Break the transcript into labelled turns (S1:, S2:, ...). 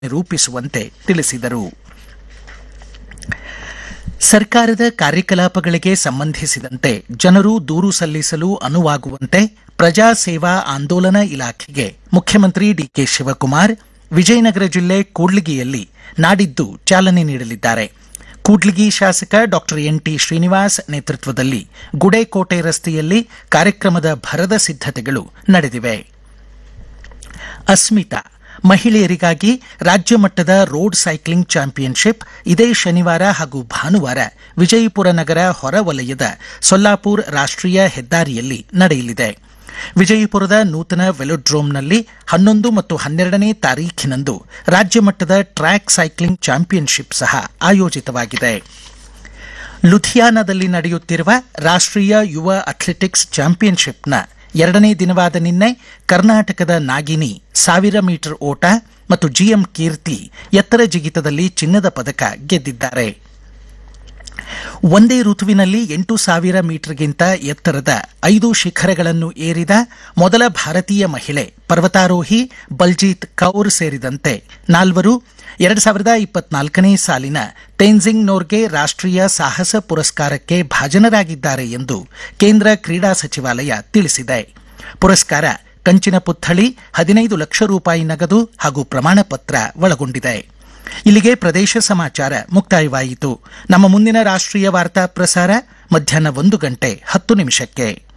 S1: ನಿರೂಪಿಸುವಂತೆ ತಿಳಿಸಿದರು ಸರ್ಕಾರದ ಕಾರ್ಯಕಲಾಪಗಳಿಗೆ ಸಂಬಂಧಿಸಿದಂತೆ ಜನರು ದೂರು ಸಲ್ಲಿಸಲು ಅನುವಾಗುವಂತೆ ಪ್ರಜಾ ಸೇವಾ ಆಂದೋಲನ ಇಲಾಖೆಗೆ ಮುಖ್ಯಮಂತ್ರಿ ಡಿಕೆ ಶಿವಕುಮಾರ್ ವಿಜಯನಗರ ಜಿಲ್ಲೆ ಕೂಡ್ಲಿಗಿಯಲ್ಲಿ ನಾಡಿದ್ದು ಚಾಲನೆ ನೀಡಲಿದ್ದಾರೆ ಕೂಡ್ಲಿಗಿ ಶಾಸಕ ಡಾಕ್ಟರ್ ಎನ್ಟಿ ಶ್ರೀನಿವಾಸ್ ನೇತೃತ್ವದಲ್ಲಿ ಗುಡೇಕೋಟೆ ರಸ್ತೆಯಲ್ಲಿ ಕಾರ್ಯಕ್ರಮದ ಭರದ ಸಿದ್ಧತೆಗಳು ನಡೆದಿವೆ ಅಸ್ಮಿತಾ ಮಹಿಳೆಯರಿಗಾಗಿ ರಾಜ್ಯ ಮಟ್ಟದ ರೋಡ್ ಸೈಕ್ಲಿಂಗ್ ಚಾಂಪಿಯನ್ಶಿಪ್ ಇದೇ ಶನಿವಾರ ಹಾಗೂ ಭಾನುವಾರ ವಿಜಯಪುರ ನಗರ ಹೊರವಲಯದ ಸೊಲ್ಲಾಪುರ್ ರಾಷ್ಟ್ರೀಯ ಹೆದ್ದಾರಿಯಲ್ಲಿ ನಡೆಯಲಿದೆ ವಿಜಯಪುರದ ನೂತನ ವೆಲೋಡ್ರೋಮ್ನಲ್ಲಿ ಹನ್ನೊಂದು ಮತ್ತು ಹನ್ನೆರಡನೇ ತಾರೀಖಿನಂದು ರಾಜ್ಯ ಮಟ್ಟದ ಟ್ರ್ಯಾಕ್ ಸೈಕ್ಲಿಂಗ್ ಚಾಂಪಿಯನ್ಶಿಪ್ ಸಹ ಆಯೋಜಿತವಾಗಿದೆ ಲುಧಿಯಾನದಲ್ಲಿ ನಡೆಯುತ್ತಿರುವ ರಾಷ್ಟ್ರೀಯ ಯುವ ಅಥ್ಲೆಟಿಕ್ಸ್ ಚಾಂಪಿಯನ್ಶಿಪ್ನ ಎರಡನೇ ದಿನವಾದ ನಿನ್ನೆ ಕರ್ನಾಟಕದ ನಾಗಿನಿ ಸಾವಿರ ಮೀಟರ್ ಓಟ ಮತ್ತು ಜಿಎಂ ಕೀರ್ತಿ ಎತ್ತರ ಜಿಗಿತದಲ್ಲಿ ಚಿನ್ನದ ಪದಕ ಗೆದ್ದಿದ್ದಾರೆ ಒಂದೇ ಋತುವಿನಲ್ಲಿ ಎಂಟು ಸಾವಿರ ಮೀಟರ್ಗಿಂತ ಎತ್ತರದ ಐದು ಶಿಖರಗಳನ್ನು ಏರಿದ ಮೊದಲ ಭಾರತೀಯ ಮಹಿಳೆ ಪರ್ವತಾರೋಹಿ ಬಲ್ಜೀತ್ ಕೌರ್ ಸೇರಿದಂತೆ ನಾಲ್ವರು ಎರಡು ಸಾವಿರದ ಇಪ್ಪತ್ನಾಲ್ಕನೇ ಸಾಲಿನ ತೇನ್ಜಿಂಗ್ ನೋರ್ಗೆ ರಾಷ್ಟ್ರೀಯ ಸಾಹಸ ಪುರಸ್ಕಾರಕ್ಕೆ ಭಾಜನರಾಗಿದ್ದಾರೆ ಎಂದು ಕೇಂದ್ರ ಕ್ರೀಡಾ ಸಚಿವಾಲಯ ತಿಳಿಸಿದೆ ಪುರಸ್ಕಾರ ಕಂಚಿನ ಪುತ್ಥಳಿ ಹದಿನೈದು ಲಕ್ಷ ರೂಪಾಯಿ ನಗದು ಹಾಗೂ ಪ್ರಮಾಣ ಪತ್ರ ಒಳಗೊಂಡಿದೆ ಇಲ್ಲಿಗೆ ಪ್ರದೇಶ ಸಮಾಚಾರ ಮುಕ್ತಾಯವಾಯಿತು ನಮ್ಮ ಮುಂದಿನ ರಾಷ್ಟ್ರೀಯ ವಾರ್ತಾ ಪ್ರಸಾರ ಮಧ್ಯಾಹ್ನ ಒಂದು ಗಂಟೆ ಹತ್ತು ನಿಮಿಷಕ್ಕೆ